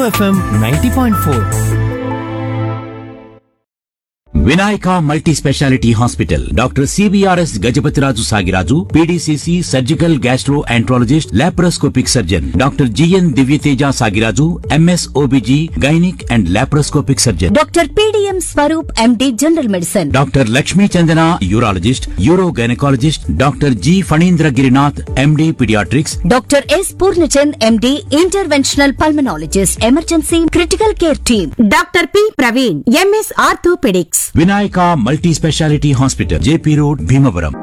FM ninety point four Vinayaka multi speciality hospital doctor CBRS Gajapathiraju Sagiraju PDCC surgical gastroenterologist laparoscopic surgeon doctor GN Divyateja Sagiraju MS OBG gynaec and laparoscopic surgeon doctor PDM Swaroop MD general medicine doctor Lakshmi Chandana urologist uro gynaecologist doctor G Phanindra Girinath MD paediatrics doctor S Purnachand MD interventional pulmonologist emergency critical care team doctor P Praveen MS orthopaedics Vinayaka multi speciality hospital JP road Bhimavaram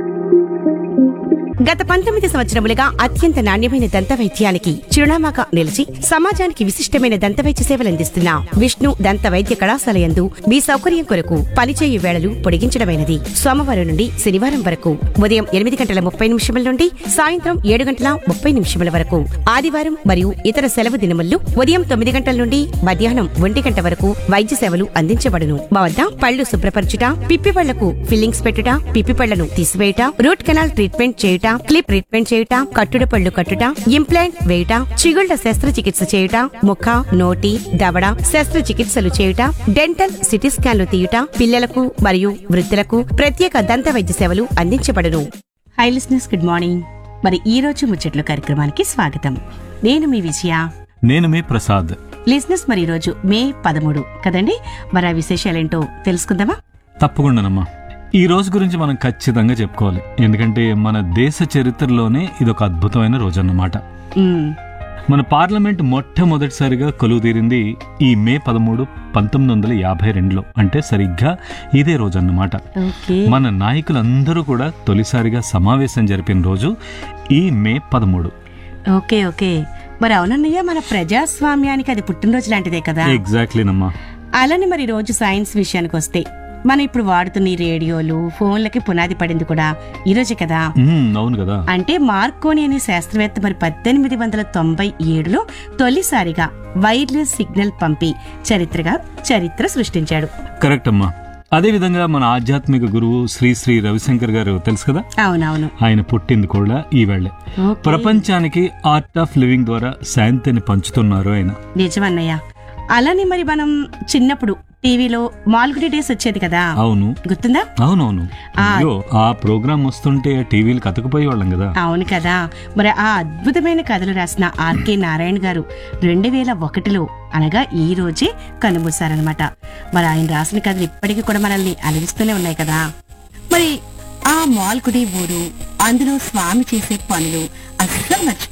గత పంతొమ్మిది సంవత్సరములుగా అత్యంత నాణ్యమైన దంత వైద్యానికి చిరునామాగా నిలిచి సమాజానికి విశిష్టమైన దంత వైద్య సేవలందిస్తున్న విష్ణు దంత వైద్య కళాశాల యందు మీ సౌకర్యం కొరకు పనిచేయు వేళలు పొడిగించడమైనది సోమవారం నుండి శనివారం వరకు ఉదయం ఎనిమిది గంటల ముప్పై నిమిషముల నుండి సాయంత్రం ఏడు గంటల ముప్పై నిమిషముల వరకు ఆదివారం మరియు ఇతర సెలవు దినముల్లో ఉదయం తొమ్మిది గంటల నుండి మధ్యాహ్నం ఒంటి గంట వరకు వైద్య సేవలు అందించబడును మా వద్ద పళ్ళు శుభ్రపరచుట పిప్పి పళ్లకు ఫిల్లింగ్స్ పెట్టుట పిప్పి పళ్లను తీసివేయుట రూట్ కెనాల్ ట్రీట్మెంట్ చేయుట క్లిప్ ట్రీట్మెంట్ చేయుట కట్టుడు పళ్ళు కట్టుట ఇంప్లాంట్ వేయుట చిగుళ్ల శస్త్రచికిత్స చేయుట ముఖ నోటి దవడ శస్త్రచికిత్సలు చేయుట డెంటల్ సిటీ స్కాన్లు తీయుట పిల్లలకు మరియు వృద్ధులకు ప్రత్యేక దంత వైద్య సేవలు అందించబడును హై లిస్నెస్ గుడ్ మార్నింగ్ మరి ఈ రోజు ముచ్చట్లు కార్యక్రమానికి స్వాగతం నేను మీ విజయ నేను మీ ప్రసాద్ లిజినెస్ మరి ఈరోజు మే పదమూడు కదండి మరి ఆ విశేషాలేంటో తెలుసుకుందామా తప్పకుండానమ్మా ఈ రోజు గురించి మనం ఖచ్చితంగా చెప్పుకోవాలి ఎందుకంటే మన దేశ చరిత్రలోనే ఇదొక అద్భుతమైన రోజు అన్నమాట మ్మ్. మన పార్లమెంట్ మొట్టమొదటిసారిగా కొలువు తీరింది ఈ మే పదమూడు పంతొమ్మిది వందల యాభై రెండులో అంటే సరిగ్గా ఇదే రోజు అన్నమాట ఓకే మన నాయకులందరూ కూడా తొలిసారిగా సమావేశం జరిపిన రోజు ఈ మే పదమూడు ఓకే ఓకే మరి అవునన్నయ్య మన ప్రజాస్వామ్యానికి అది పుట్టినరోజు లాంటిదే కదా ఎగ్జాక్ట్లీనమ్మా అలానే మరి రోజు సైన్స్ విషయానికి వస్తే మనం ఇప్పుడు వాడుతున్న ఈ రేడియోలు ఫోన్లకి పునాది పడింది కూడా ఈ రోజే కదా ఉమ్, అవును కదా అంటే మార్కోని అనే శాస్త్రవేత్త మరి పద్దెనిమిది వందల తొంభై ఏడులో తొలిసారిగా వైర్లెస్ సిగ్నల్ పంపి చరిత్రగా చరిత్ర సృష్టించాడు కరెక్ట్ అమ్మా అదే విధంగా మన ఆధ్యాత్మిక గురువు శ్రీ శ్రీ రవిశంకర్ గారు తెలుసు కదా అవునవును ఆయన పుట్టింది కూడా ఈ వేళే ఓకే. ప్రపంచానికి ఆర్ట్ ఆఫ్ లివింగ్ ద్వారా శాంతిని పంచుతున్నారు ఆయన నిజమన్నయ్య అలానే మరి మనం చిన్నప్పుడు టీవీలో మాల్గుడి డేస్ వచ్చేది కదా అవును గుర్తుందా అవునవును ఆ. అయ్యో ఆ ప్రోగ్రామ్ వస్తుంటే టీవీలు కతకపోయే వాళ్ళం కదా అవును కదా మరి ఆ అద్భుతమైన కథలు రాసిన ఆర్కే నారాయణ గారు రెండు వేల ఒకటిలో అనగా ఈ రోజే కనుమూశారనమాట మరి ఆయన రాసిన కథలు ఇప్పటికీ కూడా మనల్ని అలరిస్తూనే ఉన్నాయి కదా మరి ఆ మాల్కుడి ఊరు అందులో స్వామి చేసే పనులు అస్సలు మర్చి